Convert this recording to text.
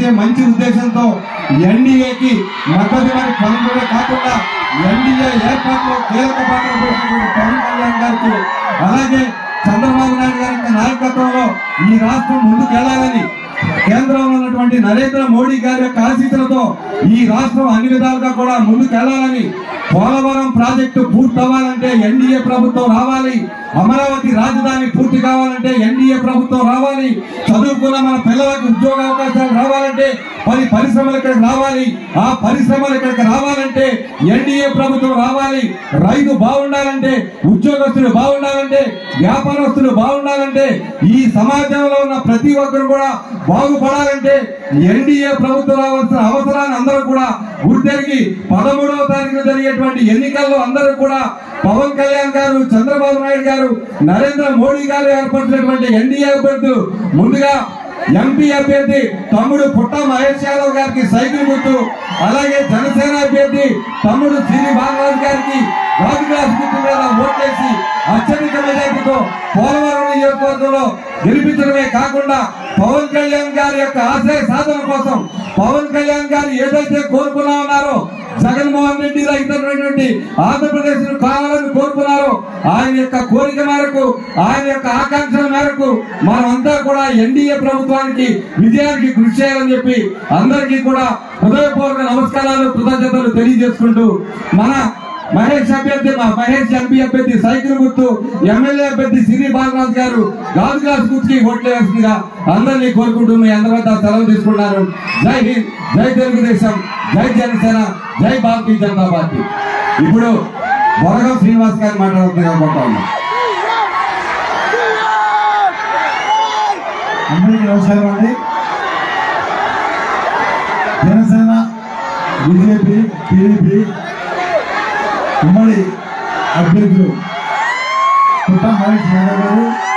చేసే మంచి ఉద్దేశంతో ఎన్డీఏకి మద్దతు మరి పనులే కాకుండా ఎన్డీఏ ఏర్పాటులో కీలక పాత్ర పోసినటువంటి పవన్ కళ్యాణ్ గారికి అలాగే చంద్రబాబు నాయుడు గారి యొక్క నాయకత్వంలో ఈ రాష్ట్రం ముందుకు వెళ్ళాలని కేంద్రంలో ఉన్నటువంటి నరేంద్ర మోడీ గారి యొక్క ఆశీస్సులతో ఈ రాష్ట్రం అన్ని విధాలుగా కూడా ముందుకు వెళ్ళాలని పోలవరం ప్రాజెక్టు పూర్తి అవ్వాలంటే ఎన్డీఏ ప్రభుత్వం రావాలి అమరావతి రాజధాని పూర్తి కావాలంటే ఎన్డీఏ ప్రభుత్వం రావాలి చదువుకున్న మన పిల్లలకు ఉద్యోగ అవకాశాలు రావాలంటే పది పరిశ్రమలు ఇక్కడికి రావాలి ఆ పరిశ్రమలు ఇక్కడికి రావాలంటే ఎన్డీఏ ప్రభుత్వం రావాలి రైతు బాగుండాలంటే ఉద్యోగస్తులు బాగుండాలంటే వ్యాపారస్తులు బాగుండాలంటే ఈ సమాజంలో ఉన్న ప్రతి ఒక్కరు కూడా బాగుపడాలంటే ఎన్డీఏ ప్రభుత్వం రావాల్సిన అవసరాన్ని అందరూ కూడా గుర్తెరిగి పదమూడవ తారీఖున జరిగేటువంటి ఎన్నికల్లో అందరూ కూడా పవన్ కళ్యాణ్ గారు చంద్రబాబు నాయుడు గారు నరేంద్ర మోడీ గారు ఏర్పరిచినటువంటి ఎన్డీఏ అభ్యర్థులు ముందుగా ఎంపీ అభ్యర్థి తమ్ముడు పుట్ట మహేష్ యాదవ్ గారికి సైకిల్ గుర్తు అలాగే జనసేన అభ్యర్థి తమ్ముడు శ్రీ బాలరాజు గారికి రాజు గ్లాస్ గుర్తు మీద ఓట్లేసి అత్యధిక మెజార్టీతో పోలవరం నియోజకవర్గంలో గెలిపించడమే కాకుండా పవన్ కళ్యాణ్ గారి యొక్క ఆశయ సాధన కోసం పవన్ కళ్యాణ్ గారు ఏదైతే కోరుకున్నా ఉన్నారో జగన్మోహన్ రెడ్డి రైతున్నటువంటి ఆంధ్రప్రదేశ్ కావాలని కోరుకున్నారో ఆయన యొక్క కోరిక మేరకు ఆయన యొక్క ఆకాంక్షల మేరకు మనమంతా కూడా ఎన్డీఏ ప్రభుత్వానికి విజయానికి కృషి చేయాలని చెప్పి అందరికీ కూడా హృదయపూర్వక నమస్కారాలు కృతజ్ఞతలు తెలియజేసుకుంటూ మన మహేష్ అభ్యర్థి మా మహేష్ ఎంపీ అభ్యర్థి సైకిల్ గుర్తు ఎమ్మెల్యే అభ్యర్థి సిరి బాలరాజు గారు గాజు గ్లాస్ గుర్తుకి ఓట్లు వేస్తుందిగా అందరినీ కోరుకుంటూ మీ అందరి వద్ద సెలవు తీసుకున్నారు జై హింద్ జై తెలుగుదేశం జై జనసేన జై భారతీయ జనతా పార్టీ ఇప్పుడు బొరగం శ్రీనివాస్ గారు మాట్లాడుతున్నారు అనుకుంటా ఉన్నాం అందరికీ నమస్కారం అండి జనసేన బీజేపీ టీడీపీ ఉమ్మడి అభ్యర్థులు పుట్ట మహేష్ యాదవ్ గారు